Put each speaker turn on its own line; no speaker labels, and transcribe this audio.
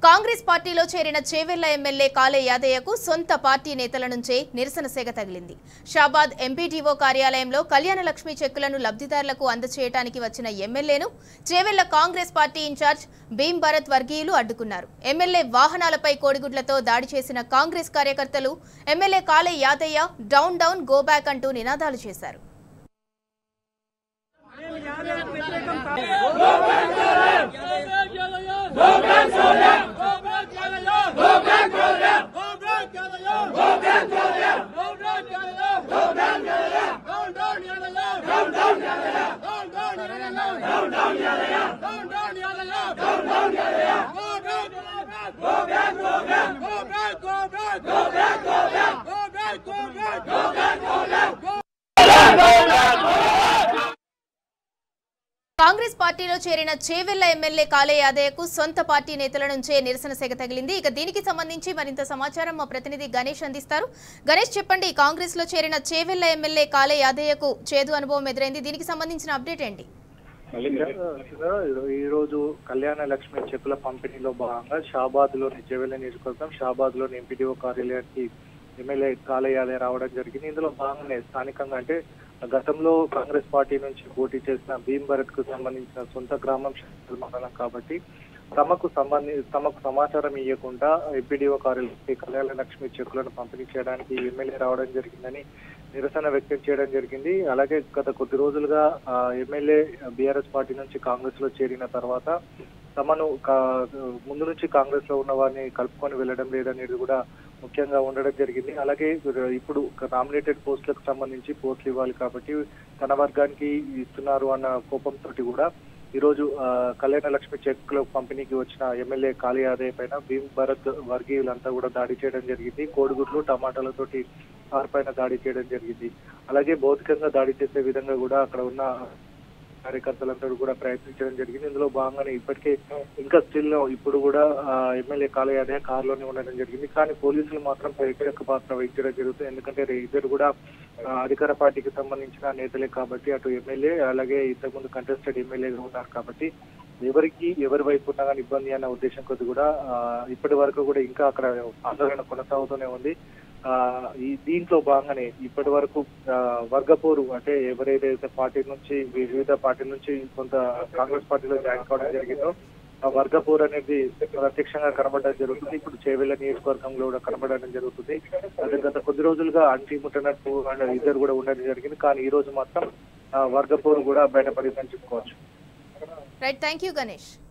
కాంగ్రెస్ పార్టీలో చేరిన చేవెళ్ల ఎమ్మెల్యే కాలే యాదయ్యకు సొంత పార్టీ నేతల నుంచే నిరసన సేగ తగిలింది షాబాద్ ఎంపీటీఓ కార్యాలయంలో కళ్యాణ లక్ష్మి చెక్కులను లబ్ధిదారులకు అందచేయడానికి వచ్చిన ఎమ్మెల్యేను చేవెళ్ల కాంగ్రెస్ పార్టీ ఇన్ఛార్జ్ భీం భరత్ వర్గీయులు అడ్డుకున్నారు ఎమ్మెల్యే వాహనాలపై కోడిగుడ్లతో దాడి చేసిన కాంగ్రెస్ కార్యకర్తలు MLA Kale Yadaiah down down go back అంటూ నినాదాలు చేశారు కాంగ్రెస్ పార్టీలో చేరిన చేవెళ్ల ఎమ్మెల్యే కాలే యాదయ్యకు సొంత పార్టీ నేతల నుంచే నిరసన సెగ తగిలింది ఇక దీనికి సంబంధించి మరింత సమాచారం మా ప్రతినిధి గణేష్ అందిస్తారు గణేష్ చెప్పండి కాంగ్రెస్ లో చేరిన చేవెళ్ల ఎమ్మెల్యే కాలే యాదయ్యకు చేదు అనుభవం ఎదురైంది దీనికి సంబంధించిన అప్డేట్ ఏంటి
ఈ రోజు కళ్యాణ లక్ష్మి చెక్కుల పంపిణీలో భాగంగా షాబాద్ లోని చెవెల నియోజకవర్గం షాబాద్ లోని ఎంపీడీఓ కార్యాలయానికి ఎమ్మెల్యే కాలయాలే రావడం జరిగింది ఇందులో భాగంగానే స్థానికంగా అంటే గతంలో కాంగ్రెస్ పార్టీ నుంచి పోటీ చేసిన భీమ్ భరత్ కు సంబంధించిన సొంత గ్రామం షాబాద్ మండలం కాబట్టి తమకు సంబంధి తమకు సమాచారం ఇవ్వకుండా ఎంపీడీఓ కార్యాలయానికి కళ్యాణ లక్ష్మి చెక్కులను పంపిణీ చేయడానికి ఎమ్మెల్యే రావడం జరిగిందని నిరసన వ్యక్తం చేయడం జరిగింది అలాగే గత కొద్ది రోజులుగా ఆ, ఎమ్మెల్యే బీఆర్ఎస్ పార్టీ నుంచి కాంగ్రెస్ లో చేరిన తర్వాత తమను కా- ముందు నుంచి కాంగ్రెస్ లో ఉన్న వారిని కలుపుకొని వెళ్ళడం లేదనేది కూడా ముఖ్యంగా ఉండడం జరిగింది అలాగే ఇప్పుడు నామినేటెడ్ పోస్టులకు సంబంధించి పోస్టులు ఇవ్వాలి కాబట్టి తన వర్గానికి ఇస్తున్నారు అన్న కోపంతో కూడా ఈ రోజు ఆ, కళ్యాణ లక్ష్మి చెక్కుల పంపిణీకి వచ్చిన ఎమ్మెల్యే కాళీ ఆదాయ పైన భీమ్ భరత్ వర్గీయులంతా కూడా దాడి చేయడం జరిగింది కోడిగుడ్లు టమాటాలతోటి వారిపైన దాడి చేయడం జరిగింది అలాగే భౌతికంగా దాడి చేసే విధంగా కూడా అక్కడ ఉన్న కార్యకర్తలందరూ కూడా ప్రయత్నించడం జరిగింది ఇందులో భాగంగానే ఇప్పటికే ఇంకా స్టిల్ ఇప్పుడు కూడా ఆ, ఎమ్మెల్యే కాలయాదే కారులోనే ఉండడం జరిగింది కానీ పోలీసులు మాత్రం ప్రేక్షక పాత్ర వహించడం జరుగుతుంది ఎందుకంటే రే- ఇద్దరు కూడా ఆ, అధికార పార్టీకి సంబంధించిన నేతలే కాబట్టి అటు ఎమ్మెల్యే అలాగే ఇంతకుముందు కంటెస్టెడ్ ఎమ్మెల్యేగా ఉన్నారు కాబట్టి ఎవరికి ఎవరి వైపు ఉన్నా కానీ ఇబ్బంది అన్న ఉద్దేశం కొద్ది కూడా ఆ, ఇప్పటి వరకు కూడా ఇంకా అక్కడ ఆందోళన కొనసాగుతూనే ఉంది ఆ ఈ దీంట్లో భాగంగానే ఇప్పటి వరకు ఆ, వర్గపోరు అంటే ఎవరైతే పార్టీ నుంచి వివిధ పార్టీల నుంచి కొంత కాంగ్రెస్ పార్టీలో జాయిన్ కావడం జరిగిందో ఆ వర్గపోరు అనేది ప్రత్యక్షంగా కనబడడం జరుగుతుంది ఇప్పుడు చేవెళ్ల నియోజకవర్గంలో కూడా కనబడడం జరుగుతుంది అదే గత కొద్ది రోజులుగా అంటి ముట్టనట్టు అండ్ ఇద్దరు కూడా ఉండడం జరిగింది కానీ ఈ రోజు మాత్రం ఆ, వర్గపోరు కూడా బయటపడిందని చెప్పుకోవచ్చు
రైట్ థ్యాంక్ యూ గణేష్